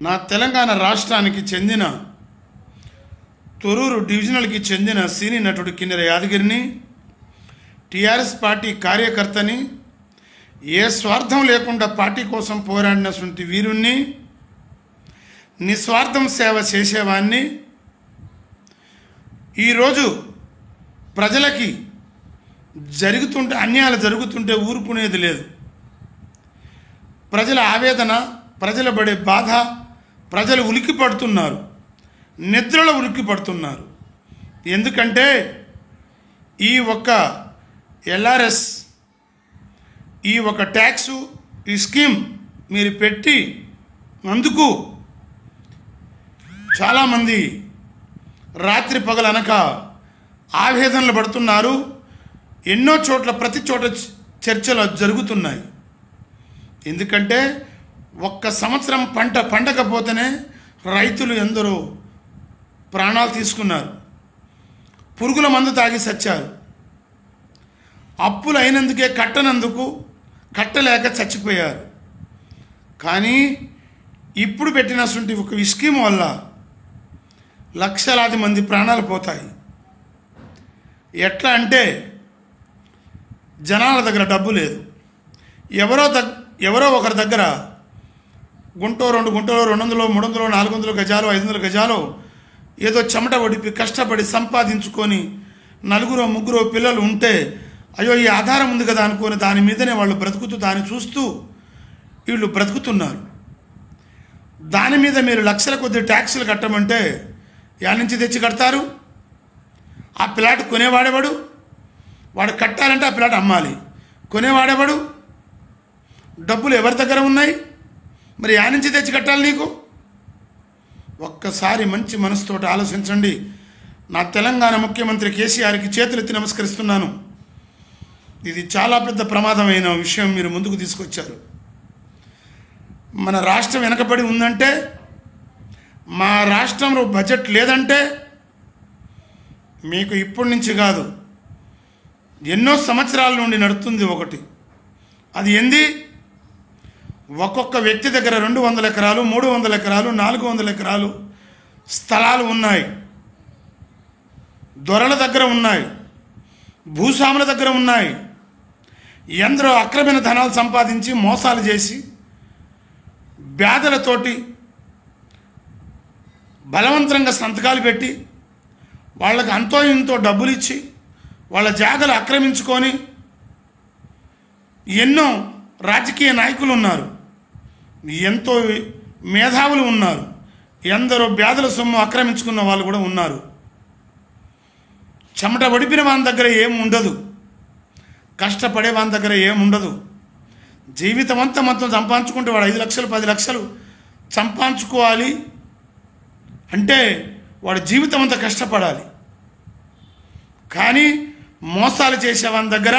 నా తెలంగాణ రాష్ట్రానికి చెందిన తొరూరు డివిజనల్కి చెందిన సినీ నటుడు కిన్నెర యాదగిరిని టీఆర్ఎస్ పార్టీ కార్యకర్తని ఏ స్వార్థం లేకుండా పార్టీ కోసం పోరాడినటువంటి వీరుణ్ణి నిస్వార్థం సేవ చేసేవాణ్ణి ఈరోజు ప్రజలకి జరుగుతుంటే అన్యాయాలు జరుగుతుంటే ఊరుకునేది లేదు ప్రజల ఆవేదన ప్రజల పడే బాధ ప్రజలు ఉలికి పడుతున్నారు నిద్రలో ఉలికి పడుతున్నారు ఎందుకంటే ఈ ఒక్క ఎల్ఆర్ఎస్ ఈ ఒక ట్యాక్సు ఈ స్కీమ్ మీరు పెట్టి అందుకు చాలామంది రాత్రి పగలనక ఆవేదనలు పడుతున్నారు ఎన్నో చోట్ల ప్రతి చోట చ- చర్చలు జరుగుతున్నాయి ఎందుకంటే ఒక్క సంవత్సరం పంట పండకపోతేనే రైతులు ఎందరో ప్రాణాలు తీసుకున్నారు పురుగుల మందు తాగి సచ్చారు అప్పులు అయినందుకే కట్టనందుకు కట్టలేక చచ్చిపోయారు కానీ ఇప్పుడు పెట్టినటువంటి ఒక స్కీమ్ వల్ల లక్షలాది మంది ప్రాణాలు పోతాయి ఎట్లా అంటే జనాల దగ్గర డబ్బు లేదు ఎవరో దగ్ ఎవరో ఒకరి దగ్గర గుంటో రెండు గుంటలో రెండు వందలు మూడు వందలు నాలుగు వందలు గజాలు ఐదు వందల గజాలు ఏదో చెమట ఒడిపి కష్టపడి సంపాదించుకొని నలుగురో ముగ్గురో పిల్లలు ఉంటే అయ్యో ఈ ఆధారం ఉంది కదా అనుకొని దాని మీదనే వాళ్ళు బ్రతుకుతూ దాన్ని చూస్తూ వీళ్ళు బ్రతుకుతున్నారు దాని మీద మీరు లక్షల కొద్ది ట్యాక్సులు కట్టమంటే యా నుంచి తెచ్చి కడతారు ఆ ప్లాట్ కొనేవాడేవాడు వాడు కట్టాలంటే ఆ ప్లాట్ అమ్మాలి కొనేవాడేవాడు డబ్బులు ఎవరి దగ్గర ఉన్నాయి మరి యా నుంచి తెచ్చి కట్టాలి నీకు ఒక్కసారి మంచి మనసుతోటి ఆలోచించండి నా తెలంగాణ ముఖ్యమంత్రి కేసీఆర్కి చేతులెత్తి నమస్కరిస్తున్నాను ఇది చాలా పెద్ద ప్రమాదమైన విషయం మీరు ముందుకు తీసుకొచ్చారు మన రాష్ట్రం వెనకబడి ఉందంటే మా రాష్ట్రంలో బడ్జెట్ లేదంటే మీకు ఇప్పటి నుంచి కాదు ఎన్నో సంవత్సరాల నుండి నడుస్తుంది ఒకటి అది ఏంది ఒక్కొక్క వ్యక్తి దగ్గర రెండు వందల ఎకరాలు మూడు వందల ఎకరాలు నాలుగు వందల ఎకరాలు స్థలాలు ఉన్నాయి దొరల దగ్గర ఉన్నాయి భూస్వాముల దగ్గర ఉన్నాయి ఎందరో అక్రమైన ధనాలు సంపాదించి మోసాలు చేసి బ్యాధలతోటి బలవంతంగా సంతకాలు పెట్టి వాళ్ళకి అంతో ఇంతో డబ్బులు ఇచ్చి వాళ్ళ జాగలు ఆక్రమించుకొని ఎన్నో రాజకీయ నాయకులు ఉన్నారు ఎంతో మేధావులు ఉన్నారు ఎందరో బ్యాధుల సొమ్ము ఆక్రమించుకున్న వాళ్ళు కూడా ఉన్నారు చెమట ఒడిపిన వాని దగ్గర ఏం ఉండదు కష్టపడే వాని దగ్గర ఏం ఉండదు జీవితం అంతా మొత్తం సంపాదించుకుంటే వాడు ఐదు లక్షలు పది లక్షలు సంపాదించుకోవాలి అంటే వాడు జీవితం అంతా కష్టపడాలి కానీ మోసాలు చేసే వాని దగ్గర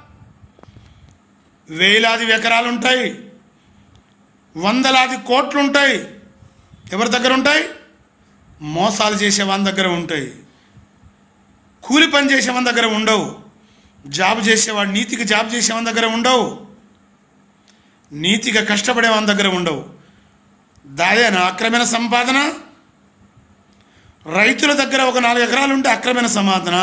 వేలాది ఎకరాలు ఉంటాయి వందలాది కోట్లు ఉంటాయి ఎవరి దగ్గర ఉంటాయి మోసాలు చేసే వాని దగ్గర ఉంటాయి కూలి పని చేసేవాని దగ్గర ఉండవు జాబ్ చేసేవాడు నీతికి జాబ్ చేసేవాని దగ్గర ఉండవు నీతిగా కష్టపడే వాని దగ్గర ఉండవు దాదేనా అక్రమైన సంపాదన రైతుల దగ్గర ఒక నాలుగు ఎకరాలు ఉంటే అక్రమైన సంపాదన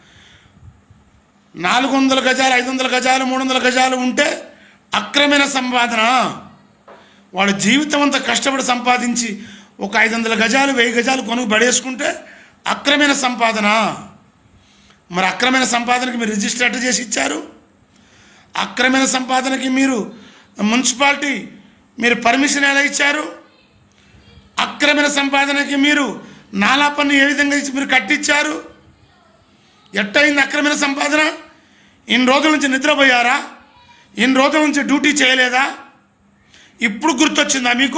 నాలుగు వందల గజాలు ఐదు వందల గజాలు మూడు వందల గజాలు ఉంటే అక్రమైన సంపాదన వాడు జీవితం అంతా కష్టపడి సంపాదించి ఒక ఐదు వందల గజాలు వెయ్యి గజాలు కొనుక్కు పడేసుకుంటే అక్రమైన సంపాదన మరి అక్రమైన సంపాదనకి మీరు రిజిస్టర్ ఎట్ట చేసి ఇచ్చారు అక్రమైన సంపాదనకి మీరు మున్సిపాలిటీ మీరు పర్మిషన్ ఎలా ఇచ్చారు అక్రమైన సంపాదనకి మీరు నాలా పన్ను ఏ విధంగా ఇచ్చి మీరు కట్టించారు ఎట్టయింది అక్రమైన సంపాదన ఇన్ని రోజుల నుంచి నిద్రపోయారా ఇన్ని రోజుల నుంచి డ్యూటీ చేయలేదా ఇప్పుడు గుర్తొచ్చిందా మీకు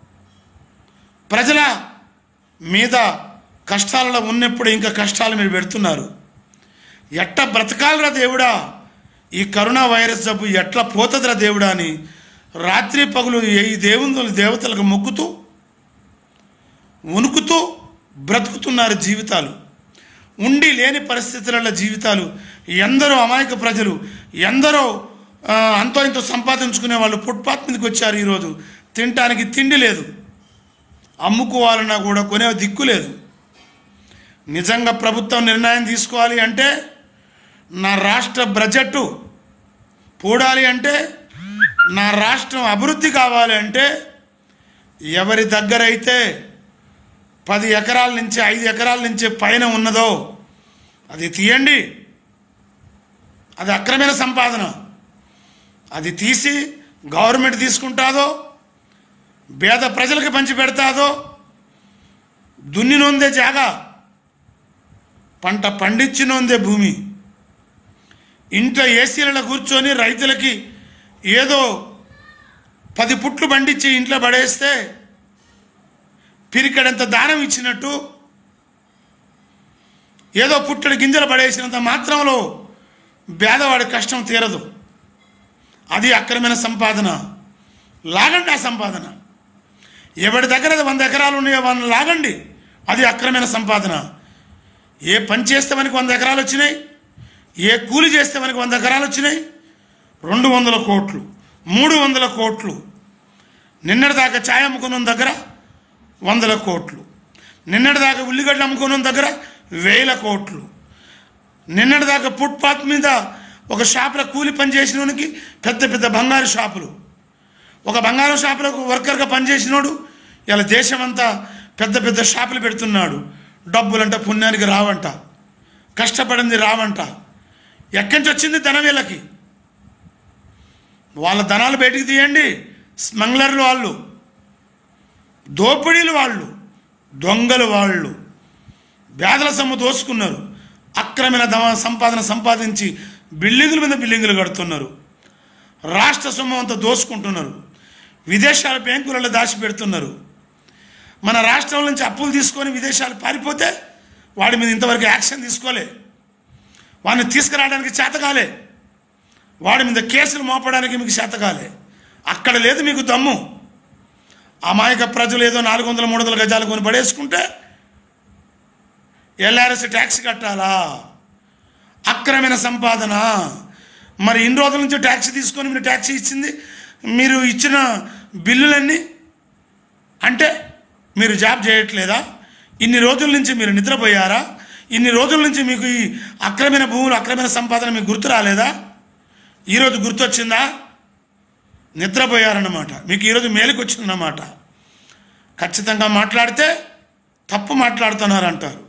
ప్రజల మీద కష్టాలలో ఉన్నప్పుడు ఇంకా కష్టాలు మీరు పెడుతున్నారు ఎట్ట బ్రతకాలరా దేవుడా ఈ కరోనా వైరస్ జబ్బు ఎట్లా పోతుందిరా దేవుడా అని రాత్రి పగులు ఈ దేవుని దేవతలకు మొక్కుతూ వణుకుతూ బ్రతుకుతున్నారు జీవితాలు ఉండి లేని పరిస్థితులలో జీవితాలు ఎందరో అమాయక ప్రజలు ఎందరో ఆ, అంతో ఇంతో సంపాదించుకునే వాళ్ళు ఫుట్పాత్ మీదకి వచ్చారు ఈరోజు తినటానికి తిండి లేదు అమ్ముకోవాలన్నా కూడా కొనే దిక్కు లేదు నిజంగా ప్రభుత్వం నిర్ణయం తీసుకోవాలి అంటే నా రాష్ట్ర బడ్జెట్ పూడాలి అంటే నా రాష్ట్రం అభివృద్ధి కావాలి అంటే ఎవరి దగ్గర అయితే పది ఎకరాల నుంచి ఐదు ఎకరాల నుంచి పైన ఉన్నదో అది తీయండి అది అక్రమైన సంపాదన అది తీసి గవర్నమెంట్ తీసుకుంటాదో పేద ప్రజలకు పంచి పెడతాదో దున్నినొందే జాగా పంట పండించినొందే భూమి ఇంట్లో ఏసీలలో కూర్చొని రైతులకి ఏదో పది పుట్లు పండించి ఇంట్లో పడేస్తే పిరికడంత దానం ఇచ్చినట్టు ఏదో పుట్టడి గింజలు పడేసినంత మాత్రంలో పేదవాడి కష్టం తీరదు అది అక్రమైన సంపాదన లాగండి ఆ సంపాదన ఎవరి దగ్గర అది వంద ఎకరాలు ఉన్నాయో వాళ్ళని లాగండి అది అక్రమైన సంపాదన ఏ పని చేస్తే మనకి వంద ఎకరాలు వచ్చినాయి ఏ కూలి చేస్తే మనకి వంద ఎకరాలు వచ్చినాయి రెండు వందల కోట్లు మూడు వందల కోట్లు నిన్నటిదాకా ఛాయ్ అమ్ముకున్న దగ్గర వందల కోట్లు నిన్నటిదాకా ఉల్లిగడ్డలు అమ్ముకున్న దగ్గర వేల కోట్లు నిన్నటిదాకా ఫుట్పాత్ మీద ఒక షాపులో కూలి పని చేసినోనికి పెద్ద పెద్ద బంగారు షాపులు ఒక బంగారు షాపులో వర్కర్గా పనిచేసినోడు ఇలా దేశమంతా పెద్ద పెద్ద షాపులు పెడుతున్నాడు డబ్బులంట పుణ్యానికి రావంట కష్టపడింది రావంట ఎక్కడి నుంచి వచ్చింది ధనం వీళ్ళకి వాళ్ళ ధనాలు బయటికి తీయండి స్మగ్లర్లు వాళ్ళు దోపిడీలు వాళ్ళు దొంగలు వాళ్ళు పేదల సొమ్ము దోసుకున్నారు అక్రమైన దమ సంపాదన సంపాదించి బిల్డింగుల మీద బిల్డింగులు కడుతున్నారు రాష్ట్ర సొమ్ము అంతా దోసుకుంటున్నారు విదేశాల బ్యాంకులలో దాచిపెడుతున్నారు మన రాష్ట్రం నుంచి అప్పులు తీసుకొని విదేశాలు పారిపోతే వాడి మీద ఇంతవరకు యాక్షన్ తీసుకోలే వాడిని తీసుకురావడానికి చేతకాలే వాడి మీద కేసులు మోపడానికి మీకు చేతకాలే అక్కడ లేదు మీకు దమ్ము అమాయక ప్రజలు ఏదో నాలుగు వందల మూడు వందల గజాలు కొని పడేసుకుంటే ఎల్ఆర్ఎస్ ట్యాక్స్ కట్టాలా అక్రమైన సంపాదన మరి ఇన్ని రోజుల నుంచి ట్యాక్స్ తీసుకొని మీరు ట్యాక్స్ ఇచ్చింది మీరు ఇచ్చిన బిల్లులన్నీ అంటే మీరు జాబ్ చేయట్లేదా ఇన్ని రోజుల నుంచి మీరు నిద్రపోయారా ఇన్ని రోజుల నుంచి మీకు ఈ అక్రమైన భూములు అక్రమైన సంపాదన మీకు గుర్తు రాలేదా ఈరోజు గుర్తొచ్చిందా నిద్రపోయారన్నమాట మీకు ఈరోజు మేలుకు వచ్చిందన్నమాట ఖచ్చితంగా మాట్లాడితే తప్పు మాట్లాడుతున్నారు అంటారు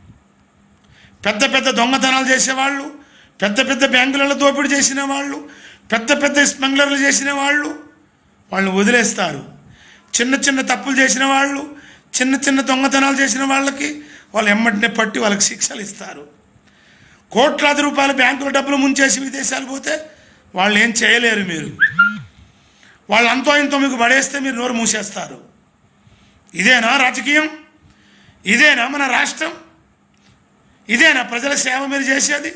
పెద్ద పెద్ద దొంగతనాలు చేసేవాళ్ళు పెద్ద పెద్ద బ్యాంకులలో దోపిడీ చేసిన వాళ్ళు పెద్ద పెద్ద స్మగ్లర్లు చేసిన వాళ్ళు వాళ్ళని వదిలేస్తారు చిన్న చిన్న తప్పులు చేసిన వాళ్ళు చిన్న చిన్న దొంగతనాలు చేసిన వాళ్ళకి వాళ్ళు ఎమ్మటినే పట్టి వాళ్ళకి శిక్షలు ఇస్తారు కోట్లాది రూపాయల బ్యాంకుల డబ్బులు ముంచేసి విదేశాలు పోతే వాళ్ళు ఏం చేయలేరు మీరు వాళ్ళు అంతో ఇంతో మీకు పడేస్తే మీరు నోరు మూసేస్తారు ఇదేనా రాజకీయం ఇదేనా మన రాష్ట్రం ఇదేనా ప్రజల సేవ మీరు చేసేది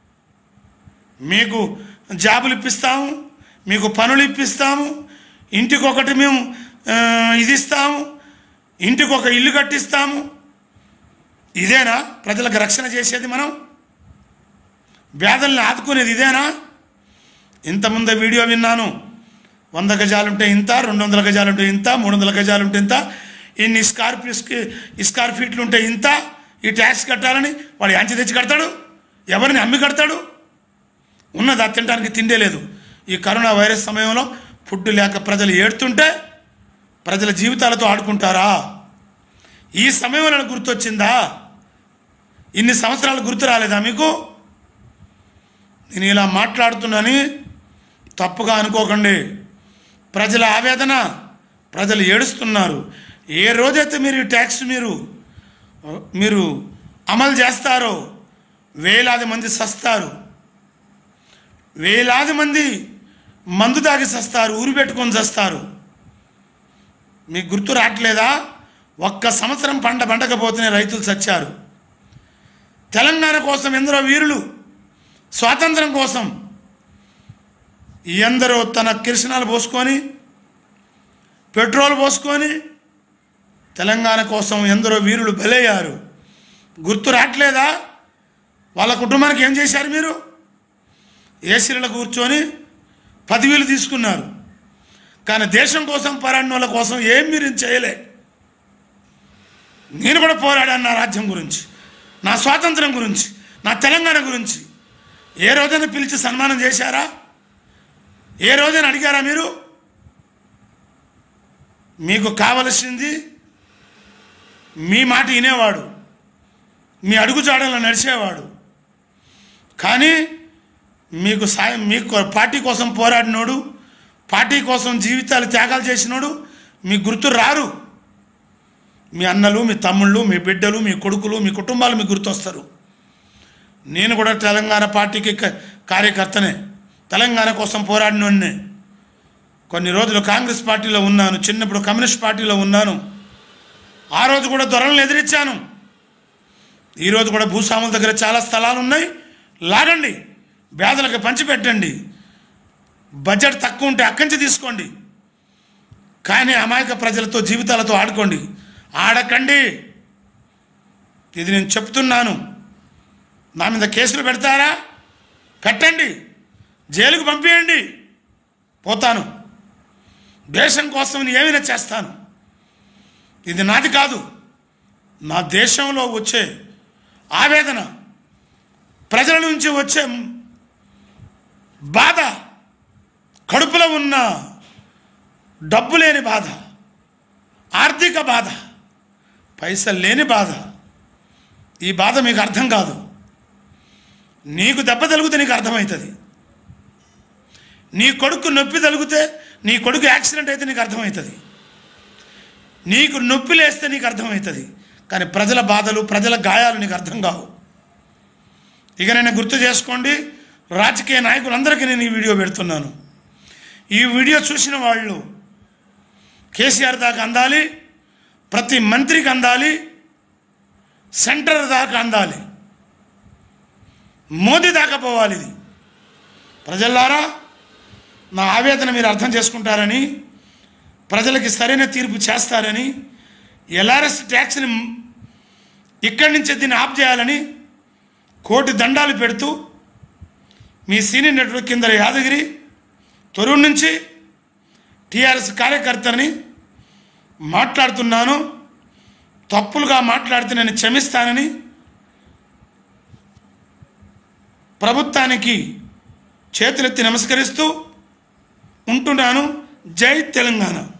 మీకు జాబులు ఇప్పిస్తాము మీకు పనులు ఇప్పిస్తాము ఇంటికి ఒకటి మేము ఆ, ఇది ఇస్తాము ఇంటికి ఒక ఇల్లు కట్టిస్తాము ఇదేనా ప్రజలకు రక్షణ చేసేది మనం పేదల్ని ఆదుకునేది ఇదేనా ఇంతకుముందు వీడియో విన్నాను వంద గజాలుంటే ఇంత రెండు వందల గజాలుంటే ఇంత మూడు వందల గజాలుంటే ఇంత ఇన్ని స్కార్పియోస్కి స్కార్ ఫీట్లు ఉంటే ఇంత ఈ ట్యాక్స్ కట్టాలని వాడు యాంచి తెచ్చి కడతాడు ఎవరిని అమ్మి కడతాడు ఉన్నది అది తినడానికి తిండే లేదు ఈ కరోనా వైరస్ సమయంలో ఫుడ్ లేక ప్రజలు ఏడుతుంటే ప్రజల జీవితాలతో ఆడుకుంటారా ఈ సమయంలో గుర్తొచ్చిందా ఇన్ని సంవత్సరాలు గుర్తు రాలేదా మీకు నేను ఇలా మాట్లాడుతున్నానని తప్పుగా అనుకోకండి ప్రజల ఆవేదన ప్రజలు ఏడుస్తున్నారు ఏ రోజైతే మీరు ఈ ట్యాక్స్ మీరు మీరు అమలు చేస్తారో వేలాది మంది సస్తారు వేలాది మంది మందు తాగి సస్తారు ఊరు పెట్టుకొని చస్తారు మీకు గుర్తు రావట్లేదా ఒక్క సంవత్సరం పంట పండకపోతేనే రైతులు చచ్చారు తెలంగాణ కోసం ఎందరో వీరులు స్వాతంత్రం కోసం ఎందరో తన కిరసనాలు పోసుకొని పెట్రోల్ పోసుకొని తెలంగాణ కోసం ఎందరో వీరులు బలయ్యారు గుర్తు రావట్లేదా వాళ్ళ కుటుంబానికి ఏం చేశారు మీరు ఏసీలలో కూర్చొని పదవీలు తీసుకున్నారు కానీ దేశం కోసం పరాన్న వాళ్ళ కోసం ఏం మీరు చేయలే నేను కూడా పోరాడాను నా రాజ్యం గురించి నా స్వాతంత్రం గురించి నా తెలంగాణ గురించి ఏ రోజైనా పిలిచి సన్మానం చేశారా ఏ రోజైనా అడిగారా మీరు మీకు కావలసింది మీ మాట వినేవాడు మీ అడుగుజాడల్లో నడిచేవాడు కానీ మీకు సాయం మీకు పార్టీ కోసం పోరాడినోడు పార్టీ కోసం జీవితాలు త్యాగాలు చేసినోడు మీకు గుర్తు రారు మీ అన్నలు మీ తమ్ముళ్ళు మీ బిడ్డలు మీ కొడుకులు మీ కుటుంబాలు మీకు గుర్తొస్తారు నేను కూడా తెలంగాణ పార్టీకి క- కార్యకర్తనే తెలంగాణ కోసం పోరాడినోడినే కొన్ని రోజులు కాంగ్రెస్ పార్టీలో ఉన్నాను చిన్నప్పుడు కమ్యూనిస్ట్ పార్టీలో ఉన్నాను ఆ రోజు కూడా దొరలను ఎదిరించాను ఈరోజు కూడా భూస్వాముల దగ్గర చాలా స్థలాలు ఉన్నాయి లాగండి పేదలకు పంచిపెట్టండి బడ్జెట్ తక్కువ ఉంటే అక్కడి నుంచి తీసుకోండి కానీ అమాయక ప్రజలతో జీవితాలతో ఆడుకోండి ఆడకండి ఇది నేను చెప్తున్నాను నా మీద కేసులు పెడతారా కట్టండి జైలుకు పంపించండి పోతాను దేశం కోసం నేను ఏమైనా చేస్తాను ఇది నాది కాదు నా దేశంలో వచ్చే ఆవేదన ప్రజల నుంచి వచ్చే బాధ కడుపులో ఉన్న డబ్బు లేని బాధ ఆర్థిక బాధ పైసలు లేని బాధ ఈ బాధ మీకు అర్థం కాదు నీకు దెబ్బ తగిలితే నీకు అర్థమవుతుంది నీ కొడుకు నొప్పి తగిలితే నీ కొడుకు యాక్సిడెంట్ అయితే నీకు అర్థమవుతుంది నీకు నొప్పి లేస్తే నీకు అర్థమవుతుంది కానీ ప్రజల బాధలు ప్రజల గాయాలు నీకు అర్థం కావు ఇక నేను గుర్తు చేసుకోండి రాజకీయ నాయకులందరికీ నేను ఈ వీడియో పెడుతున్నాను ఈ వీడియో చూసిన వాళ్ళు కేసీఆర్ దాకా అందాలి ప్రతి మంత్రికి అందాలి సెంటర్ దాకా అందాలి మోదీ దాకా పోవాలి ఇది ప్రజల్లారా నా ఆవేదన మీరు అర్థం చేసుకుంటారని ప్రజలకి సరైన తీర్పు చేస్తారని ఎల్ఆర్ఎస్ ట్యాక్స్ని ఇక్కడి నుంచే దీన్ని ఆఫ్ చేయాలని కోటి దండాలు పెడుతూ మీ సీనియర్ నెట్వర్క్ కింద యాదగిరి తొరూరు నుంచి టీఆర్ఎస్ కార్యకర్తని మాట్లాడుతున్నాను తప్పులుగా మాట్లాడితే నేను క్షమిస్తానని ప్రభుత్వానికి చేతులెత్తి నమస్కరిస్తూ ఉంటున్నాను జై తెలంగాణ